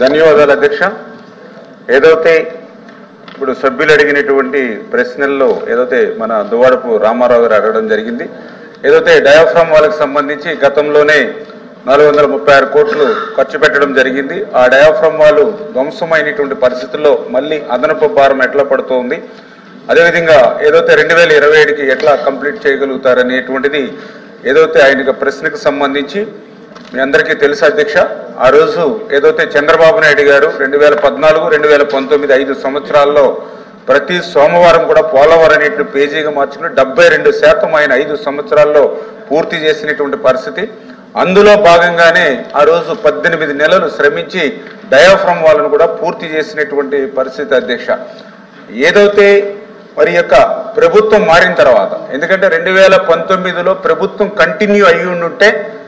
ధన్యవాదాలు అధ్యక్ష ఏదైతే ఇప్పుడు సభ్యులు అడిగినటువంటి ప్రశ్నల్లో ఏదైతే మన దువాడపు రామారావు గారు అడగడం జరిగింది ఏదైతే డయాఫ్రామ్ వాళ్ళకి సంబంధించి గతంలోనే నాలుగు వందల ముప్పై ఆరు కోట్లు ఖర్చు పెట్టడం జరిగింది ఆ డయాఫ్రామ్ వాళ్ళు ధ్వంసమైనటువంటి పరిస్థితుల్లో మళ్ళీ అదనపు భారం ఎట్లా పడుతోంది అదేవిధంగా ఏదైతే రెండు వేల ఇరవై ఏడుకి ఎట్లా కంప్లీట్ చేయగలుగుతారనేటువంటిది ఏదైతే ఆయన ప్రశ్నకు సంబంధించి మీ అందరికీ తెలుసు అధ్యక్ష ఆ రోజు ఏదైతే చంద్రబాబు నాయుడు గారు రెండు వేల పద్నాలుగు రెండు వేల పంతొమ్మిది ఐదు సంవత్సరాల్లో ప్రతి సోమవారం కూడా పోలవరం అనేటువంటి పేజీగా మార్చుకుని డెబ్బై రెండు శాతం ఆయన ఐదు సంవత్సరాల్లో పూర్తి చేసినటువంటి పరిస్థితి అందులో భాగంగానే ఆ రోజు పద్దెనిమిది నెలలు శ్రమించి డయాఫ్రమ్ వాళ్ళను కూడా పూర్తి చేసినటువంటి పరిస్థితి అధ్యక్ష ఏదైతే మరి యొక్క ప్రభుత్వం మారిన తర్వాత ఎందుకంటే రెండు వేల పంతొమ్మిదిలో ప్రభుత్వం కంటిన్యూ అయ్యి ఉండుంటే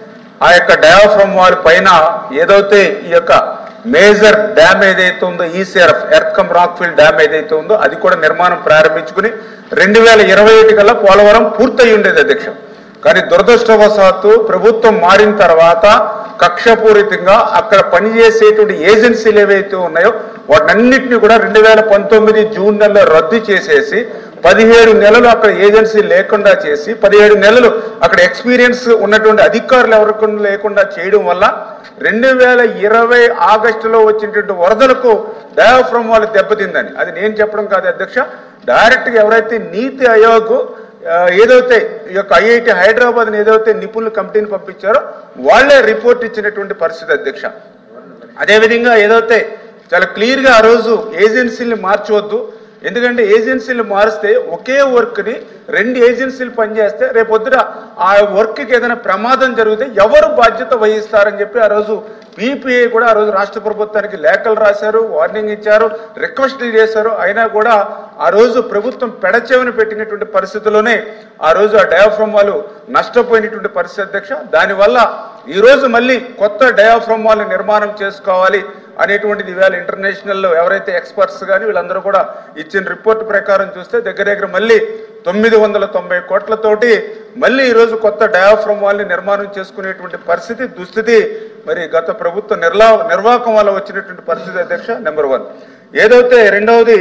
ఆ యొక్క డయాఫ్రమ్ వాల్ పైన ఏదైతే ఈ యొక్క మేజర్ డ్యామ్ ఏదైతే ఉందో ఈసీఆర్ఎఫ్ ఎర్కమ్ రాక్ఫిల్ డ్యామ్ ఏదైతే ఉందో అది కూడా నిర్మాణం ప్రారంభించుకుని రెండు వేల ఇరవై ఒకటి కల్లా పోలవరం పూర్తయి ఉండేది అధ్యక్ష కానీ దురదృష్టవశాత్తు ప్రభుత్వం మారిన తర్వాత కక్షపూరితంగా అక్కడ పనిచేసేటువంటి ఏజెన్సీలు ఏవైతే ఉన్నాయో వాటన్నిటిని కూడా రెండు వేల పంతొమ్మిది జూన్ నెలలో రద్దు చేసేసి పదిహేడు నెలలు అక్కడ ఏజెన్సీ లేకుండా చేసి పదిహేడు నెలలు అక్కడ ఎక్స్పీరియన్స్ ఉన్నటువంటి అధికారులు ఎవరికి లేకుండా చేయడం వల్ల రెండు వేల ఇరవై ఆగస్టులో వచ్చినటువంటి వరదలకు డయాఫ్రమ్ వాళ్ళు దెబ్బతిందని అది నేను చెప్పడం కాదు అధ్యక్ష డైరెక్ట్గా ఎవరైతే నీతి ఆయోగ్ ఆ, ఏదైతే ఈ యొక్క ఐఐటి హైదరాబాద్ ఏదైతే నిపుణుల కమిటీని పంపించారో వాళ్ళే రిపోర్ట్ ఇచ్చినటువంటి పరిస్థితి అధ్యక్ష అదేవిధంగా ఏదైతే చాలా క్లియర్గా ఆ రోజు ఏజెన్సీని మార్చవద్దు ఎందుకంటే ఏజెన్సీలు మారిస్తే ఒకే వర్క్ని రెండు ఏజెన్సీలు పనిచేస్తే రేపొద్దున ఆ వర్క్కి ఏదైనా ప్రమాదం జరిగితే ఎవరు బాధ్యత వహిస్తారని చెప్పి ఆ రోజు పీపీఐ కూడా ఆ రోజు రాష్ట్ర ప్రభుత్వానికి లేఖలు రాశారు వార్నింగ్ ఇచ్చారు రిక్వెస్ట్లు చేశారు అయినా కూడా ఆ రోజు ప్రభుత్వం పెడచెవిని పెట్టినటువంటి పరిస్థితుల్లోనే ఆ రోజు ఆ డయాఫ్రమ్ వాళ్ళు నష్టపోయినటువంటి పరిస్థితి అధ్యక్ష దానివల్ల ఈ రోజు మళ్ళీ కొత్త డయాఫ్రమ్ వాళ్ళు నిర్మాణం చేసుకోవాలి అనేటువంటిది ఇవాళ ఇంటర్నేషనల్ ఎవరైతే ఎక్స్పర్ట్స్ కానీ వీళ్ళందరూ కూడా ఇచ్చిన రిపోర్ట్ ప్రకారం చూస్తే దగ్గర దగ్గర మళ్ళీ తొమ్మిది వందల తొంభై కోట్లతోటి మళ్ళీ ఈరోజు కొత్త డయాఫ్రమ్ వాళ్ళని నిర్మాణం చేసుకునేటువంటి పరిస్థితి దుస్థితి మరి గత ప్రభుత్వ నిర్లా నిర్వాహకం వల్ల వచ్చినటువంటి పరిస్థితి అధ్యక్ష నెంబర్ వన్ ఏదైతే రెండవది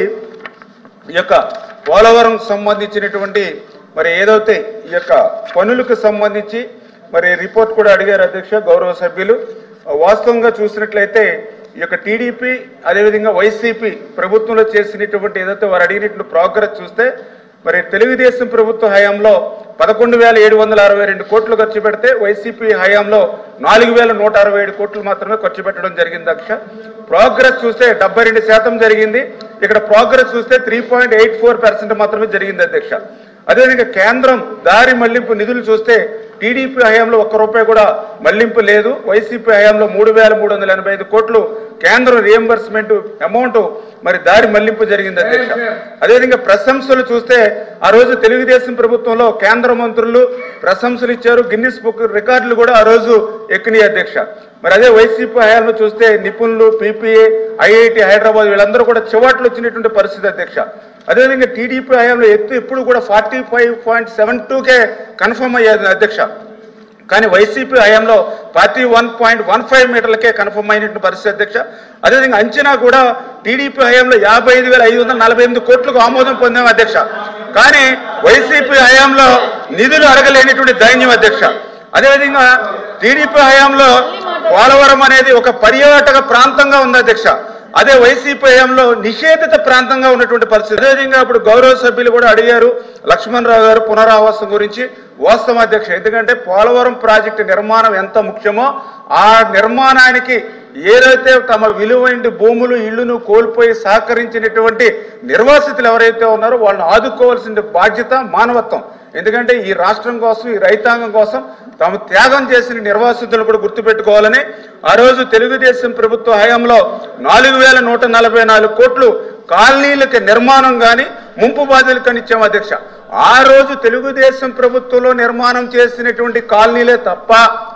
ఈ యొక్క పోలవరం సంబంధించినటువంటి మరి ఏదైతే ఈ యొక్క పనులకు సంబంధించి మరి రిపోర్ట్ కూడా అడిగారు అధ్యక్ష గౌరవ సభ్యులు వాస్తవంగా చూసినట్లయితే ఈ యొక్క టీడీపీ అదేవిధంగా వైసీపీ ప్రభుత్వంలో చేసినటువంటి ఏదైతే వారు అడిగినటువంటి ప్రోగ్రెస్ చూస్తే మరి తెలుగుదేశం ప్రభుత్వ హయాంలో పదకొండు వేల ఏడు వందల అరవై రెండు కోట్లు ఖర్చు పెడితే వైసీపీ హయాంలో నాలుగు వేల నూట అరవై ఏడు కోట్లు మాత్రమే ఖర్చు పెట్టడం జరిగింది అక్ష ప్రోగ్రెస్ చూస్తే డెబ్బై రెండు శాతం జరిగింది ఇక్కడ ప్రోగ్రెస్ చూస్తే three point eight four percent మాత్రమే జరిగింది అధ్యక్ష అదేవిధంగా కేంద్రం దారి మళ్లింపు నిధులు చూస్తే టీడీపీ హయాంలో ఒక్క రూపాయి కూడా మళ్లింపు లేదు వైసీపీ హయాంలో మూడు వేల మూడు వందల ఎనభై ఐదు కోట్లు కేంద్రం రియంబర్స్మెంట్ అమౌంట్ మరి దారి మళ్లింపు జరిగింది అధ్యక్ష అదేవిధంగా ప్రశంసలు చూస్తే ఆ రోజు తెలుగుదేశం ప్రభుత్వంలో కేంద్ర మంత్రులు ప్రశంసలు ఇచ్చారు గిన్నిస్ బుక్ రికార్డులు కూడా ఆ రోజు ఎక్కినాయి అధ్యక్ష మరి అదే వైసీపీ హయాంలో చూస్తే నిపుణులు పీపీఏ ఐఐటి హైదరాబాద్ వీళ్ళందరూ కూడా చివాట్లు వచ్చినటువంటి పరిస్థితి అధ్యక్ష అదేవిధంగా టీడీపీ హయాంలో ఎత్తు ఎప్పుడు కూడా ఫార్టీ ఫైవ్ పాయింట్ సెవెన్ టూకే కన్ఫర్మ్ అయ్యేది అధ్యక్ష కానీ వైసీపీ హయాంలో forty one point one five మీటర్లకే కన్ఫర్మ్ అయినటువంటి పరిస్థితి అధ్యక్ష అదేవిధంగా అంచనా కూడా టీడీపీ హయాంలో యాభై ఐదు వేల ఐదు వందల నలభై ఎనిమిది కోట్లకు ఆమోదం పొందాం అధ్యక్ష కానీ వైసీపీ హయాంలో నిధులు అడగలేనిటువంటి దైన్యం అధ్యక్ష అదేవిధంగా టీడీపీ హయాంలో పోలవరం అనేది ఒక పర్యాటక ప్రాంతంగా ఉంది అధ్యక్ష అదే వైసీపీ హయాంలో నిషేధిత ప్రాంతంగా ఉన్నటువంటి పరిస్థితి అదేవిధంగా ఇప్పుడు గౌరవ సభ్యులు కూడా అడిగారు లక్ష్మణ్ రావు గారు పునరావాసం గురించి వాస్తవం అధ్యక్ష ఎందుకంటే పోలవరం ప్రాజెక్టు నిర్మాణం ఎంత ముఖ్యమో ఆ నిర్మాణానికి ఏదైతే తమ విలువైన భూములు ఇళ్లను కోల్పోయి సహకరించినటువంటి నిర్వాసితులు ఎవరైతే ఉన్నారో వాళ్ళని ఆదుకోవాల్సిన బాధ్యత మానవత్వం ఎందుకంటే ఈ రాష్ట్రం కోసం ఈ రైతాంగం కోసం తాము త్యాగం చేసిన నిర్వాసితులు కూడా గుర్తుపెట్టుకోవాలని ఆ రోజు తెలుగుదేశం ప్రభుత్వ హయాంలో నాలుగు వేల నూట నలభై నాలుగు కోట్లు కాలనీలకి నిర్మాణం కానీ ముంపు బాధలకు అని ఇచ్చాం అధ్యక్ష ఆ రోజు తెలుగుదేశం ప్రభుత్వంలో నిర్మాణం చేసినటువంటి కాలనీలే తప్ప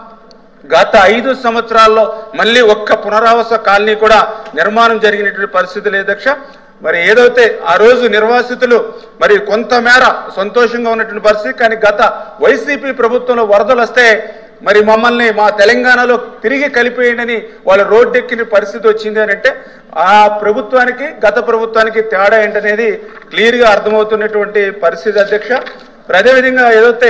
గత ఐదు సంవత్సరాల్లో మళ్ళీ ఒక్క పునరావాస కాలనీ కూడా నిర్మాణం జరిగినటువంటి పరిస్థితి లేదు అధ్యక్ష మరి ఏదైతే ఆ రోజు నిర్వాసితులు మరి కొంతమేర సంతోషంగా ఉన్నటువంటి పరిస్థితి కానీ గత వైసీపీ ప్రభుత్వంలో వరదలు వస్తే మరి మమ్మల్ని మా తెలంగాణలో తిరిగి కలిపేయండి అని వాళ్ళు రోడ్డెక్కిన పరిస్థితి వచ్చింది అని అంటే ఆ ప్రభుత్వానికి గత ప్రభుత్వానికి తేడా ఏంటనేది క్లియర్గా అర్థమవుతున్నటువంటి పరిస్థితి అధ్యక్ష మరి అదేవిధంగా ఏదైతే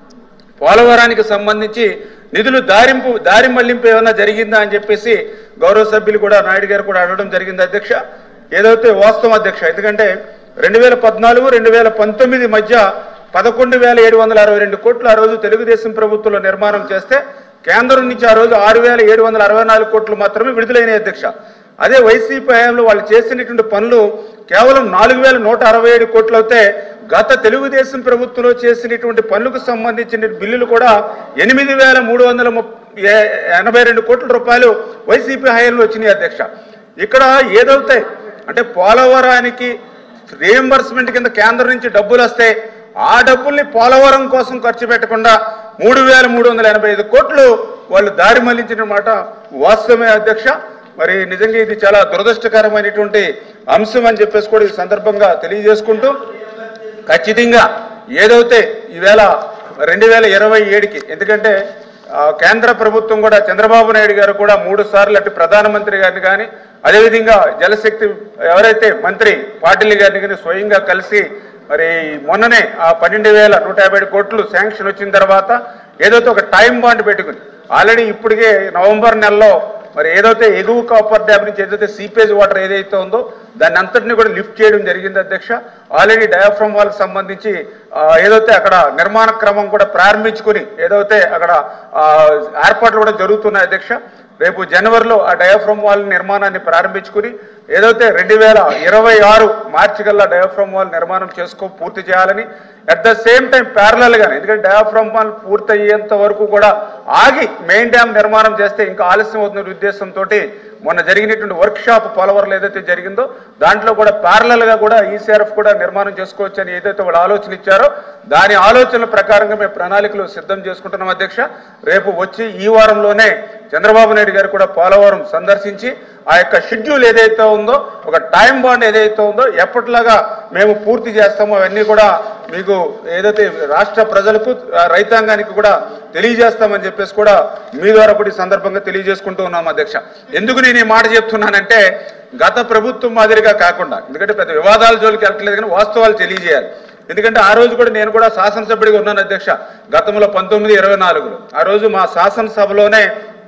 పోలవరానికి సంబంధించి నిధులు దారింపు దారి మళ్లింపు ఏమైనా జరిగిందా అని చెప్పేసి గౌరవ సభ్యులు కూడా నాయుడు గారు కూడా అడగడం జరిగింది అధ్యక్ష ఏదైతే వాస్తవం అధ్యక్ష ఎందుకంటే రెండు వేల పద్నాలుగు రెండు వేల పంతొమ్మిది మధ్య పదకొండు వేల ఏడు వందల అరవై రెండు కోట్లు ఆ రోజు తెలుగుదేశం ప్రభుత్వంలో నిర్మాణం చేస్తే కేంద్రం నుంచి ఆ రోజు ఆరు వేల ఏడు వందల అరవై నాలుగు కోట్లు మాత్రమే విడుదలైనాయి అధ్యక్ష అదే వైసీపీ హయాంలో వాళ్ళు చేసినటువంటి పనులు కేవలం నాలుగు వేల నూట అరవై ఏడు కోట్లు అయితే గత తెలుగుదేశం ప్రభుత్వంలో చేసినటువంటి పనులకు సంబంధించిన బిల్లులు కూడా ఎనిమిది వేల మూడు వందల ముప్- ఏ- ఎనభై రెండు కోట్ల రూపాయలు వైసీపీ హయాంలో వచ్చినాయి అధ్యక్ష ఇక్కడ ఏదైతే అంటే పోలవరానికి రియంబర్స్మెంట్ కింద కేంద్రం నుంచి డబ్బులు వస్తే ఆ డబ్బుల్ని పోలవరం కోసం ఖర్చు పెట్టకుండా మూడు వేల మూడు వందల ఎనభై ఐదు కోట్లు వాళ్ళు దారి మళ్లించిన మాట వాస్తవమే అధ్యక్ష మరి నిజంగా ఇది చాలా దురదృష్టకరమైనటువంటి అంశం అని చెప్పేసి కూడా ఈ సందర్భంగా తెలియజేసుకుంటూ ఖచ్చితంగా ఏదైతే ఈవేళ రెండు వేల ఇరవై ఏడుకి ఎందుకంటే ఆ, కేంద్ర ప్రభుత్వం కూడా చంద్రబాబు నాయుడు గారు కూడా మూడు సార్లు అటు ప్రధానమంత్రి గారిని కానీ అదేవిధంగా జలశక్తి ఎవరైతే మంత్రి పాటిల్ గారిని కానీ స్వయంగా కలిసి మరి మొన్ననే ఆ పన్నెండు వేల నూట యాభై ఏడు కోట్లు శాంక్షన్ వచ్చిన తర్వాత ఏదైతే ఒక టైం బాండ్ పెట్టుకుని ఆల్రెడీ ఇప్పటికే నవంబర్ నెలలో మరి ఏదైతే ఎగువ కాపర్ డ్యామ్ నుంచి ఏదైతే సీపేజ్ వాటర్ ఏదైతే ఉందో దాన్ని అంతటిని కూడా లిఫ్ట్ చేయడం జరిగింది అధ్యక్ష ఆల్రెడీ డయాఫ్రమ్ వాళ్ళకి సంబంధించి ఆ, ఏదైతే అక్కడ నిర్మాణ క్రమం కూడా ప్రారంభించుకుని ఏదైతే అక్కడ ఆ, ఏర్పాట్లు కూడా జరుగుతున్నాయి అధ్యక్ష రేపు జనవరిలో ఆ డయాఫ్రమ్ వాల్ నిర్మాణాన్ని ప్రారంభించుకుని ఏదైతే రెండు వేల ఇరవై ఆరు మార్చి కల్లా డయాఫ్రమ్ వాల్ నిర్మాణం చేసుకో పూర్తి చేయాలని at the same time parallel గానే ఎందుకంటే డయాఫ్రమ్ వాల్ పూర్తి అయ్యేంత వరకు కూడా ఆగి మెయిన్ డ్యామ్ నిర్మాణం చేస్తే ఇంకా ఆలస్యం అవుతున్న ఉద్దేశంతో మొన్న జరిగినటువంటి వర్క్ షాప్ పోలవరం ఏదైతే జరిగిందో దాంట్లో కూడా ప్యారలల్ గా కూడా ఈసీఆర్ఎఫ్ కూడా నిర్మాణం చేసుకోవచ్చు అని ఏదైతే వాళ్ళు ఆలోచన ఇచ్చారో దాని ఆలోచనల ప్రకారంగా మేము ప్రణాళికలు సిద్ధం చేసుకుంటున్నాం అధ్యక్ష రేపు వచ్చి ఈ వారంలోనే చంద్రబాబు నాయుడు గారు కూడా పోలవరం సందర్శించి ఆ యొక్క షెడ్యూల్ ఏదైతే ఉందో ఒక టైం బాండ్ ఏదైతే ఉందో ఎప్పటిలాగా మేము పూర్తి చేస్తామో అవన్నీ కూడా మీకు ఏదైతే రాష్ట్ర ప్రజలకు ఆ రైతాంగానికి కూడా తెలియజేస్తామని చెప్పేసి కూడా మీ ద్వారా కూడా ఈ సందర్భంగా తెలియజేసుకుంటూ ఉన్నాం అధ్యక్ష ఎందుకు నేను ఈ మాట చెప్తున్నానంటే గత ప్రభుత్వం మాదిరిగా కాకుండా ఎందుకంటే పెద్ద వివాదాల జోలికి వెళ్ళట్లేదు కానీ వాస్తవాలు తెలియజేయాలి ఎందుకంటే ఆ రోజు కూడా నేను కూడా శాసనసభ్యుడిగా ఉన్నాను అధ్యక్ష గతంలో పంతొమ్మిది ఇరవై నాలుగులో ఆ రోజు మా శాసనసభలోనే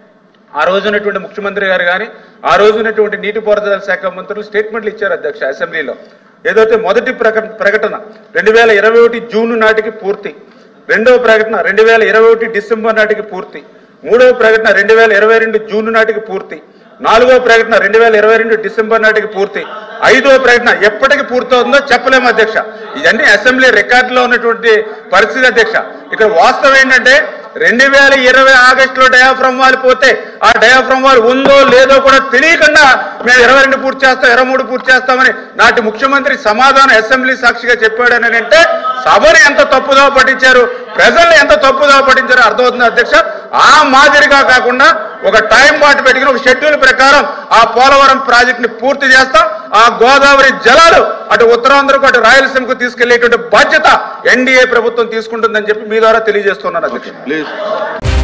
ఆ రోజు ఉన్నటువంటి ముఖ్యమంత్రి గారు కానీ ఆ రోజు ఉన్నటువంటి నీటిపారుదల శాఖ మంత్రులు స్టేట్మెంట్లు ఇచ్చారు అధ్యక్ష అసెంబ్లీలో ఏదైతే మొదటి ప్రకటన ప్రకటన రెండు వేల ఇరవై ఒకటి జూన్ నాటికి పూర్తి రెండవ ప్రకటన రెండు వేల ఇరవై ఒకటి డిసెంబర్ నాటికి పూర్తి మూడవ ప్రకటన రెండు వేల ఇరవై రెండు జూన్ నాటికి పూర్తి నాలుగవ ప్రకటన రెండు వేల ఇరవై రెండు డిసెంబర్ నాటికి పూర్తి ఐదవ ప్రకటన ఎప్పటికి పూర్తవుతుందో చెప్పలేము అధ్యక్ష ఇవన్నీ అసెంబ్లీ రికార్డులో ఉన్నటువంటి పరిస్థితి అధ్యక్ష ఇక్కడ వాస్తవం ఏంటంటే రెండు వేల ఇరవై ఆగస్టులో డయాఫ్రమ్ వాల్ పోతే ఆ డయాఫ్రమ్ వాల్ ఉందో లేదో కూడా తెలియకుండా మేము ఇరవై రెండు పూర్తి చేస్తాం ఇరవై మూడు పూర్తి చేస్తామని నాటి ముఖ్యమంత్రి సమాధానం అసెంబ్లీ సాక్షిగా చెప్పాడని అంటే సభను ఎంత తప్పుదో పట్టించారు ప్రజల్ని ఎంత తప్పుదో పట్టించారో అర్థమవుతుంది అధ్యక్ష ఆ మాదిరిగా కాకుండా ఒక టైం బాటు పెట్టుకుని ఒక షెడ్యూల్ ప్రకారం ఆ పోలవరం ప్రాజెక్ట్ ని పూర్తి చేస్తాం ఆ గోదావరి జలాలు అటు ఉత్తరాంధ్రకు అటు రాయలసీమకు తీసుకెళ్లేటువంటి బాధ్యత ఎన్డీఏ ప్రభుత్వం తీసుకుంటుందని చెప్పి మీ ద్వారా తెలియజేస్తున్నాను అధ్యక్ష ప్లీజ్